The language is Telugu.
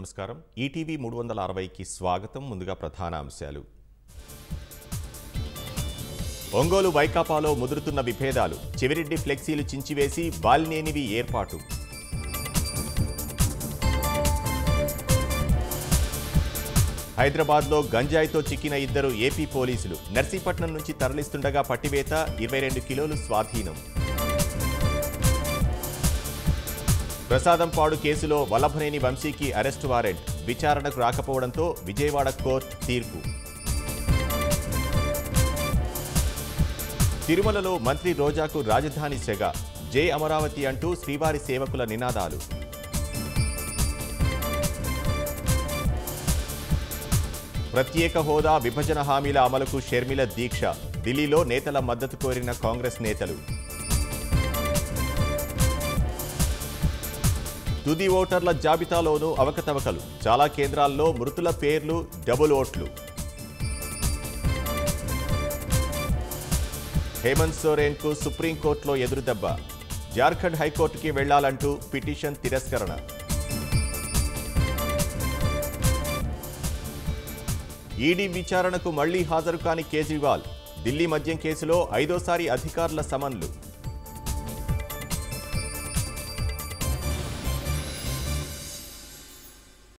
నమస్కారం ఈటీవీ మూడు వందల అరవైకి స్వాగతం ముందుగా ప్రధాన అంశాలు ఒంగోలు వైకాపాలో ముదురుతున్న విభేదాలు చెవిరెడ్డి ఫ్లెక్సీలు చించివేసి బాలినేనివి ఏర్పాటు హైదరాబాద్లో గంజాయితో చిక్కిన ఇద్దరు ఏపీ పోలీసులు నర్సీపట్నం నుంచి తరలిస్తుండగా పట్టివేత ఇరవై రెండు కిలోలు స్వాధీనం ప్రసాదంపాడు కేసులో వల్లభనేని వంశీకి అరెస్టు వారెంట్ విచారణకు రాకపోవడంతో విజయవాడ కోర్టు తీర్పు తిరుమలలో మంత్రి రోజాకు రాజధాని సెగ జై అమరావతి అంటూ శ్రీవారి సేవకుల నినాదాలు ప్రత్యేక హోదా విభజన హామీల అమలుకు షర్మిల దీక్ష ఢిల్లీలో నేతల మద్దతు కోరిన కాంగ్రెస్ నేతలు తుది ఓటర్ల జాబితాలోనూ అవకతవకలు చాలా కేంద్రాల్లో మృతుల పేర్లు డబుల్ ఓట్లు హేమంత్ సోరెన్కు సుప్రీంకోర్టులో ఎదురుదెబ్బ జార్ఖండ్ హైకోర్టుకి వెళ్లాలంటూ పిటిషన్ తిరస్కరణ ఈడీ విచారణకు మళ్లీ హాజరు కాని కేజ్రీవాల్ ఢిల్లీ మద్యం కేసులో ఐదోసారి అధికారుల సమన్లు